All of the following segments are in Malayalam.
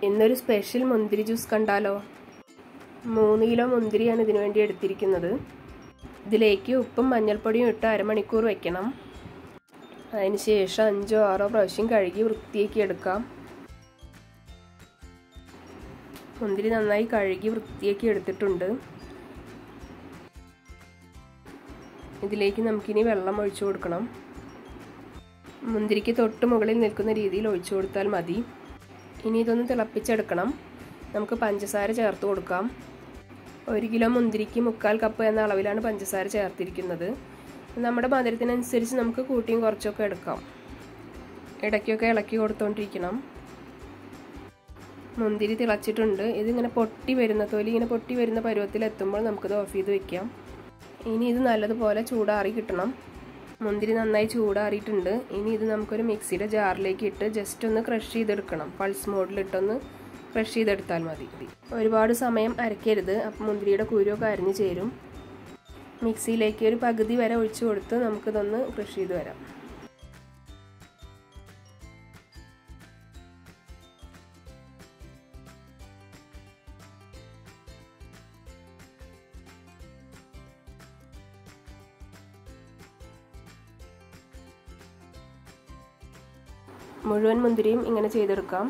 ഇന്നൊരു സ്പെഷ്യൽ മുന്തിരി ജ്യൂസ് കണ്ടാലോ മൂന്ന് കിലോ മുന്തിരിയാണ് ഇതിനു വേണ്ടി എടുത്തിരിക്കുന്നത് ഇതിലേക്ക് ഉപ്പും മഞ്ഞൾപ്പൊടിയും ഇട്ട് അരമണിക്കൂർ വെക്കണം അതിന് ശേഷം അഞ്ചോ ആറോ പ്രാവശ്യം കഴുകി വൃത്തിയാക്കി എടുക്കാം മുന്തിരി നന്നായി കഴുകി വൃത്തിയാക്കി എടുത്തിട്ടുണ്ട് ഇതിലേക്ക് നമുക്കിനി വെള്ളം ഒഴിച്ചു കൊടുക്കണം മുന്തിരിക്ക് തൊട്ട് മുകളിൽ നിൽക്കുന്ന രീതിയിൽ ഒഴിച്ചു കൊടുത്താൽ മതി ഇനി ഇതൊന്ന് തിളപ്പിച്ചെടുക്കണം നമുക്ക് പഞ്ചസാര ചേർത്ത് കൊടുക്കാം ഒരു കിലോ മുന്തിരിക്ക് മുക്കാൽ കപ്പ് എന്ന അളവിലാണ് പഞ്ചസാര ചേർത്തിരിക്കുന്നത് നമ്മുടെ മധുരത്തിനനുസരിച്ച് നമുക്ക് കൂട്ടിയും കുറച്ചൊക്കെ എടുക്കാം ഇടയ്ക്കൊക്കെ ഇളക്കി കൊടുത്തോണ്ടിരിക്കണം മുന്തിരി തിളച്ചിട്ടുണ്ട് ഇതിങ്ങനെ പൊട്ടി വരുന്ന തൊലി ഇങ്ങനെ പൊട്ടി വരുന്ന പരുവത്തിൽ എത്തുമ്പോൾ നമുക്കിത് ഓഫ് ചെയ്ത് വെക്കാം ഇനി ഇത് നല്ലതുപോലെ ചൂടാറി കിട്ടണം മുന്തിരി നന്നായി ചൂടാറിയിട്ടുണ്ട് ഇനി ഇത് നമുക്കൊരു മിക്സിയുടെ ജാറിലേക്ക് ഇട്ട് ജസ്റ്റ് ഒന്ന് ക്രഷ് ചെയ്തെടുക്കണം പൾസ് മോഡിലിട്ടൊന്ന് ക്രഷ് ചെയ്തെടുത്താൽ മതി ഒരുപാട് സമയം അരക്കരുത് അപ്പം മുന്തിരിയുടെ കുരുവൊക്കെ അരിഞ്ഞു ചേരും മിക്സിയിലേക്ക് ഒരു പകുതി വരെ ഒഴിച്ചു കൊടുത്ത് നമുക്കിതൊന്ന് ക്രഷ് ചെയ്ത് വരാം മുഴുവൻ മുന്തിരിയും ഇങ്ങനെ ചെയ്തെടുക്കാം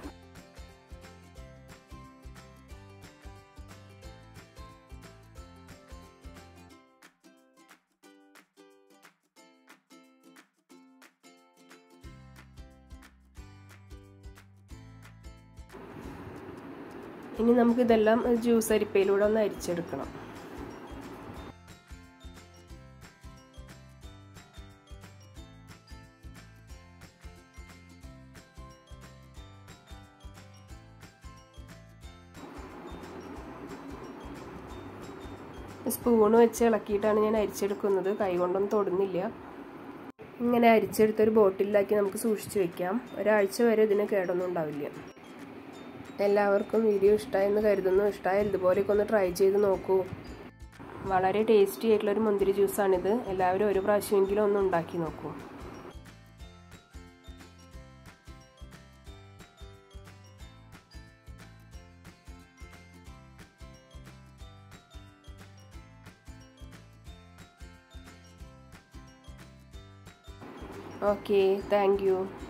ഇനി നമുക്ക് ഇതെല്ലാം ജ്യൂസ് അരിപ്പയിലൂടെ ഒന്ന് അരിച്ചെടുക്കണം സ്പൂണ് വെച്ച് ഇളക്കിയിട്ടാണ് ഞാൻ അരിച്ചെടുക്കുന്നത് കൈകൊണ്ടൊന്നും തൊടുന്നില്ല ഇങ്ങനെ അരിച്ചെടുത്തൊരു ബോട്ടിലാക്കി നമുക്ക് സൂക്ഷിച്ചു വെക്കാം ഒരാഴ്ച വരെ ഇതിന് കേടൊന്നും ഉണ്ടാവില്ല എല്ലാവർക്കും വീഡിയോ ഇഷ്ടമായെന്ന് കരുതുന്നു ഇഷ്ടമായ ഇതുപോലെയൊക്കെ ഒന്ന് ട്രൈ ചെയ്ത് നോക്കൂ വളരെ ടേസ്റ്റി ആയിട്ടുള്ളൊരു മുന്തിരി ജ്യൂസാണിത് എല്ലാവരും ഒരു പ്രാവശ്യമെങ്കിലും ഒന്ന് ഉണ്ടാക്കി നോക്കൂ ഓക്കെ താങ്ക് യു